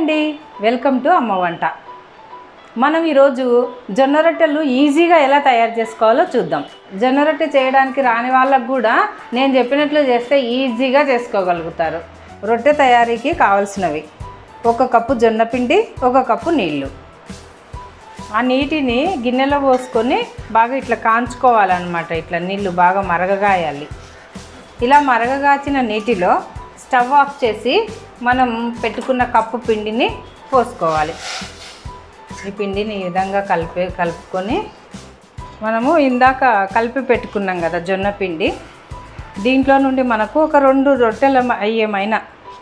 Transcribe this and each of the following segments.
అండి welcome to అమ్మ వంట మనం ఈరోజు జొన్న రొట్టెలు ఈజీగా ఎలా తయారు చేసుకోవాలో చూద్దాం జొన్న రొట్టె చేయడానికి రాని వాళ్ళకు కూడా నేను చెప్పినట్లు చేస్తే ఈజీగా చేసుకోగలుగుతారు రొట్టె తయారీకి కావాల్సినవి ఒక కప్పు జొన్న పిండి ఒక కప్పు నీళ్ళు ఆ నీటిని గిన్నెలో పోసుకొని బాగా ఇట్లా కాంచుకోవాలన్నమాట ఇట్లా నీళ్ళు బాగా మరగగాయాలి ఇలా మరగగాచిన నీటిలో స్టవ్ ఆఫ్ చేసి మనం పెట్టుకున్న కప్పు పిండిని పోసుకోవాలి ఈ పిండిని ఈ విధంగా కలిపి కలుపుకొని మనము ఇందాక కలిపి పెట్టుకున్నాం కదా జొన్న పిండి దీంట్లో నుండి మనకు ఒక రెండు రొట్టెల అయ్యేమైన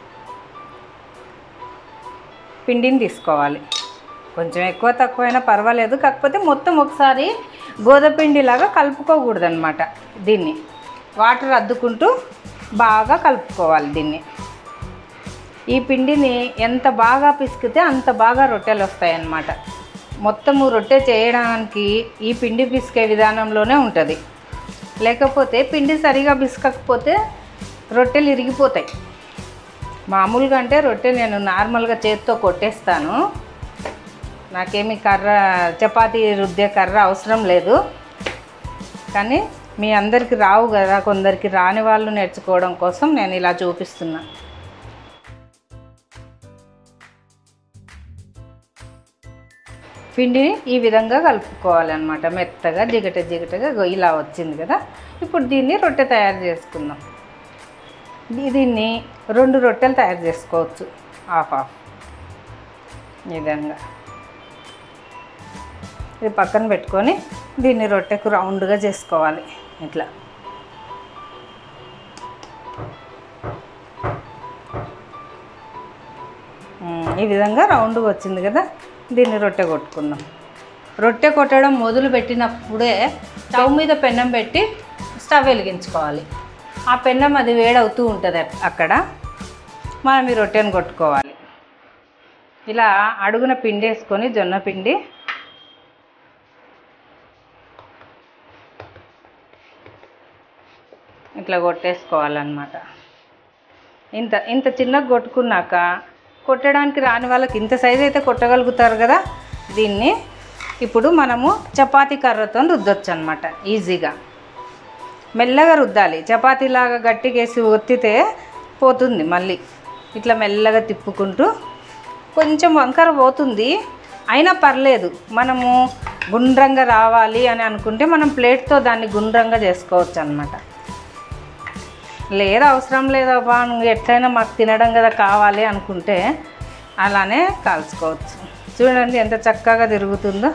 పిండిని తీసుకోవాలి కొంచెం ఎక్కువ తక్కువైనా పర్వాలేదు కాకపోతే మొత్తం ఒకసారి గోధపిండిలాగా కలుపుకోకూడదు అనమాట దీన్ని వాటర్ అద్దుకుంటూ బాగా కలుపుకోవాలి దీన్ని ఈ పిండిని ఎంత బాగా పిసికితే అంత బాగా రొట్టెలు వస్తాయి అన్నమాట మొత్తము రొట్టె చేయడానికి ఈ పిండి పిసికే విధానంలోనే ఉంటుంది లేకపోతే పిండి సరిగా పిసకకపోతే రొట్టెలు ఇరిగిపోతాయి మామూలుగా అంటే రొట్టె నేను నార్మల్గా చేతితో కొట్టేస్తాను నాకేమి కర్ర చపాతీ రుద్దే కర్ర అవసరం లేదు కానీ మీ అందరికి రావు కదా కొందరికి రాని వాళ్ళు నేర్చుకోవడం కోసం నేను ఇలా చూపిస్తున్నా పిండిని ఈ విధంగా కలుపుకోవాలన్నమాట మెత్తగా జిగట జిగటగా ఇగో ఇలా వచ్చింది కదా ఇప్పుడు దీన్ని రొట్టె తయారు చేసుకుందాం దీ- దీన్ని రెండు రొట్టెలు తయారు చేసుకోవచ్చు హాఫ్ హాఫ్ ఈ విధంగా ఇది పక్కన పెట్టుకొని దీన్ని రొట్టెకు రౌండ్గా చేసుకోవాలి ఇట్లా ఉమ్, ఈ విధంగా రౌండ్గా వచ్చింది కదా దీన్ని రొట్టె కొట్టుకుందాం రొట్టె కొట్టడం మొదలు పెట్టినప్పుడే స్టవ్ మీద పెన్నం పెట్టి స్టవ్ వెలిగించుకోవాలి ఆ పెన్నం అది వేడవుతూ ఉంటుంది అట్- అక్కడ మనం ఈ రొట్టెను కొట్టుకోవాలి ఇలా అడుగున పిండి వేసుకొని జొన్న పిండి ఇట్లా కొట్టేసుకోవాలన్నమాట ఇంత ఇంత చిన్నగా కొట్టుకున్నాక కొట్టడానికి రాని వాళ్ళకి ఇంత సైజ్ అయితే కొట్టగలుగుతారు కదా దీన్ని ఇప్పుడు మనము చపాతీ కర్రతో రుద్దొచ్చు అనమాట ఈజీగా మెల్లగా రుద్దాలి చపాతీలాగా గట్టిగేసి ఒత్తితే పోతుంది మళ్ళీ ఇట్లా మెల్లగా తిప్పుకుంటూ కొంచెం వంకర పోతుంది అయినా పర్లేదు మనము గుండ్రంగా రావాలి అని అనుకుంటే మనం ప్లేట్తో దాన్ని గుండ్రంగా చేసుకోవచ్చు అనమాట లేదు అవసరం లేదబ్బా నువ్వు ఎట్లయినా మాకు తినడం కదా కావాలి అనుకుంటే అలానే కాల్చుకోవచ్చు చూడండి ఎంత చక్కగా తిరుగుతుందో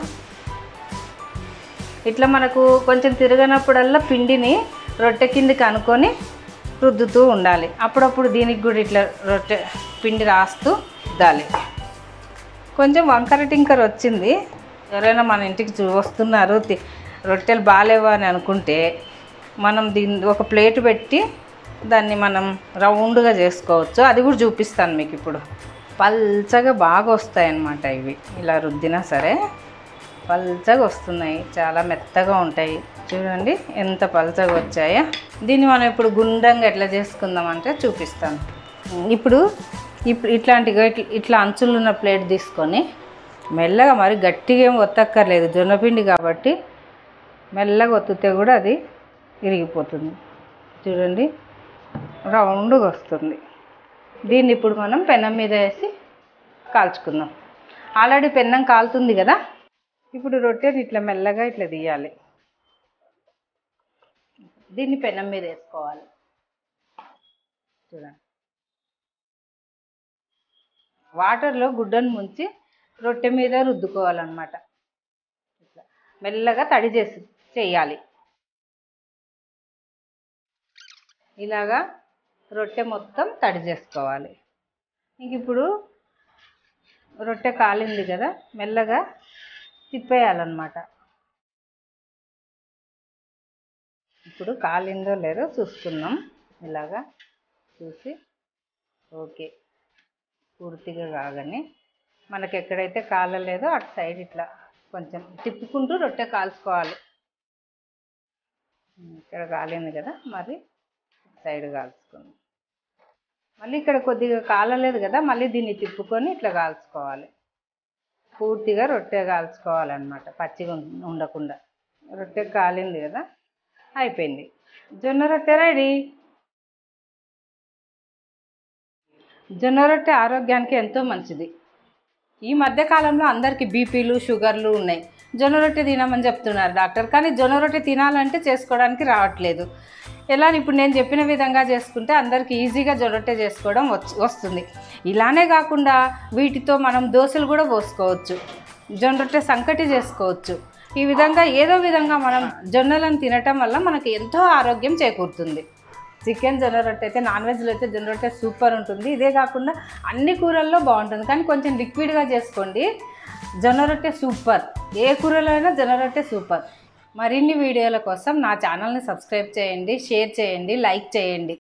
ఇట్లా మనకు కొంచెం తిరగనప్పుడల్లా పిండిని రొట్టె కిందికి అనుకొని రుద్దుతూ ఉండాలి అప్పుడప్పుడు దీనికి కూడా ఇట్లా రొట్టె పిండి రాస్తూ రుద్దాలి కొంచెం వంకర టింకర్ వచ్చింది ఎవరైనా మన ఇంటికి చూ వస్తున్నారు తి- రొట్టెలు బాగాలేవు అని అనుకుంటే మనం దీన్ని ఒక ప్లేట్ పెట్టి దాన్ని మనం రౌండ్గా చేసుకోవచ్చు అది కూడా చూపిస్తాను మీకు ఇప్పుడు పల్చగా బాగా వస్తాయి అన్నమాట ఇవి ఇలా రుద్దినా సరే పల్చగా వస్తున్నాయి చాలా మెత్తగా ఉంటాయి చూడండి ఎంత పల్చగా వచ్చాయో దీన్ని మనం ఇప్పుడు గుండ్రంగా ఎట్లా చేసుకుందాం అంటే చూపిస్తాను ఇప్పుడు ఇప్పుడు ఇట్లాంటిగా ఇట్లా ఇట్లా అంచులు ఉన్న ప్లేట్ తీసుకొని మెల్లగా మరి గట్టిగా ఏం ఒత్తక్కర్లేదు జొన్నపిండి కాబట్టి మెల్లగా ఒత్తితే కూడా అది ఇరిగిపోతుంది చూడండి రౌండ్గా వస్తుంది దీన్ని ఇప్పుడు మనం పెనం మీద వేసి కాల్చుకుందాం ఆల్రెడీ పెన్నం కాలుతుంది కదా ఇప్పుడు రొట్టెని ఇట్లా మెల్లగా ఇట్లా తీయాలి దీన్ని పెనం మీద వేసుకోవాలి చూడండి వాటర్లో గుడ్డను ముంచి రొట్టె మీద రుద్దుకోవాలన్నమాట ఇట్లా మెల్లగా తడి చేసి చేయాలి ఇలాగా రొట్టె మొత్తం తడి చేసుకోవాలి ఇంక ఇప్పుడు రొట్టె కాలింది కదా మెల్లగా తిప్పేయాలన్నమాట ఇప్పుడు కాలిందో లేదో చూసుకుందాం ఇలాగా చూసి ఓకే పూర్తిగా కాగానే మనకి ఎక్కడైతే కాలలేదో అటు సైడ్ ఇట్లా కొంచెం తిప్పుకుంటూ రొట్టె కాల్చుకోవాలి ఇక్కడ కాలింది కదా మరి సైడ్ కాల్చుకుందాం మళ్ళీ ఇక్కడ కొద్దిగా కాలలేదు కదా మళ్ళీ దీన్ని తిప్పుకొని ఇట్లా కాల్చుకోవాలి పూర్తిగా రొట్టె కాల్చుకోవాలన్నమాట పచ్చిగా ఉం- ఉండకుండా రొట్టె కాలింది కదా అయిపోయింది జొన్న రొట్టె రెడీ జొన్న రొట్టె ఆరోగ్యానికి ఎంతో మంచిది ఈ మధ్య కాలంలో అందరికీ బీపీలు షుగర్లు ఉన్నాయి జొన్న రొట్టె తినమని చెప్తున్నారు డాక్టర్ కానీ జొన్న రొట్టె తినాలంటే చేసుకోవడానికి రావట్లేదు ఎలా ఇప్పుడు నేను చెప్పిన విధంగా చేసుకుంటే అందరికీ ఈజీగా జొన్న రొట్టె చేసుకోవడం వచ్- వస్తుంది ఇలానే కాకుండా వీటితో మనం దోశలు కూడా పోసుకోవచ్చు జొన్న రొట్టె సంకటి చేసుకోవచ్చు ఈ విధంగా ఏదో విధంగా మనం జొన్నలను తినటం వల్ల మనకి ఎంతో ఆరోగ్యం చేకూరుతుంది చికెన్ జొన్న రొట్టె అయితే నాన్ వెజ్లో అయితే జొన్న రొట్టె సూపర్ ఉంటుంది ఇదే కాకుండా అన్ని కూరల్లో బాగుంటుంది కానీ కొంచెం లిక్విడ్గా చేసుకోండి జొన్న రొట్టె సూపర్ ఏ కూరలో అయినా జొన్న రొట్టె సూపర్ మరిన్ని వీడియోల కోసం నా ఛానల్ని సబ్స్క్రైబ్ చేయండి షేర్ చేయండి లైక్ చేయండి